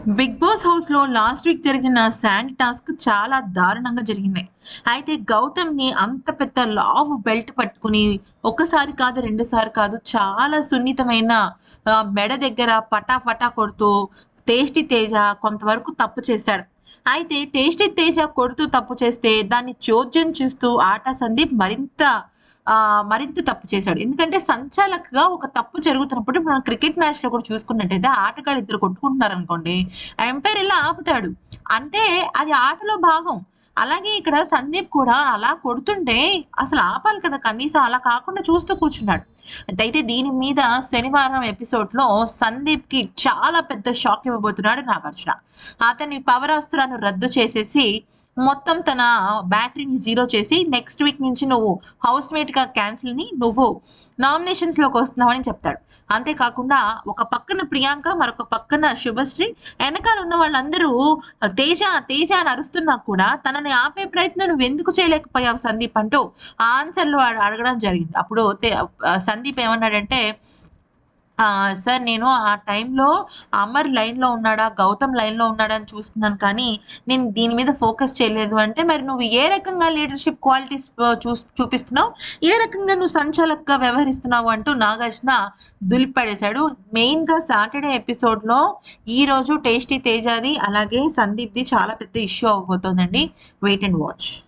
big Boss house లో last week జరిగిన sand task చాలా దారుణంగా జరిగింది అయితే గౌతమ్ ని అంత పెద్ద లావ్ బెల్ట్ పట్టుకుని ఒకసారి కాదు రెండు సార్లు కాదు చాలా సున్నితమైన ఆ, మెడ దగ్గర పటా పటా కొడుతూ టేస్టీ తేజ కొంతవరకు తప్పు చేశాడు అయితే టేస్టీ తేజ కొడుతూ తప్పు చేస్తే దాన్ని చోద్యం చూస్తూ ఆట సందీప్ మరింత ఆ, మరింత తప్పు చేశాడు ఎందుకంటే సంచాలకుగా ఒక తప్పు జరుగుతున్నప్పుడు మనం క్రికెట్ మ్యాచ్ లో కూడా చూసుకున్నట్టయితే ఆటగాళ్ళు ఇద్దరు కొట్టుకుంటున్నారు అనుకోండి ఎంపైర్ ఇలా ఆపుతాడు అంటే అది ఆటలో భాగం అలాగే ఇక్కడ సందీప్ కూడా అలా కొడుతుంటే అసలు ఆపాలి కదా కనీసం అలా కాకుండా చూస్తూ కూర్చున్నాడు అయితే దీని మీద శనివారం ఎపిసోడ్ లో సందీప్ కి చాలా పెద్ద షాక్ ఇవ్వబోతున్నాడు నాగార్జున అతని పవర్ అస్త్రాన్ని రద్దు చేసేసి మొత్తం తన బ్యాటరీని జీరో చేసి నెక్స్ట్ వీక్ నుంచి నువ్వు హౌస్ మేట్ గా క్యాన్సిల్ ని నువ్వు నామినేషన్స్ లోకి వస్తున్నావని చెప్తాడు అంతేకాకుండా ఒక పక్కన ప్రియాంక మరొక పక్కన శుభశ్రీ వెనకాల ఉన్న వాళ్ళందరూ తేజ తేజ అని అరుస్తున్నా కూడా తనని ఆపే ప్రయత్నం నువ్వు ఎందుకు చేయలేకపోయావు సందీప్ అంటూ ఆ ఆన్సర్లు వాడు అడగడం జరిగింది అప్పుడు తే- ఆ, సందీప్ ఏమన్నాడంటే ఆ, సార్ నేను ఆ టైంలో అమర్ లైన్లో ఉన్నాడా గౌతమ్ లైన్లో ఉన్నాడా అని చూస్తున్నాను కానీ నేను దీని మీద ఫోకస్ చేయలేదు అంటే మరి నువ్వు ఏ రకంగా లీడర్షిప్ క్వాలిటీస్ చూ చూపిస్తున్నావు ఏ రకంగా నువ్వు సంచాలకుగా వ్యవహరిస్తున్నావు అంటూ నాగార్జున దులిపడేశాడు మెయిన్గా సాటర్డే ఎపిసోడ్లో ఈ రోజు టేస్టీ తేజాది అలాగే సందీప్ది చాలా పెద్ద ఇష్యూ అవ్వబోతోందండి వెయిట్ అండ్ వాచ్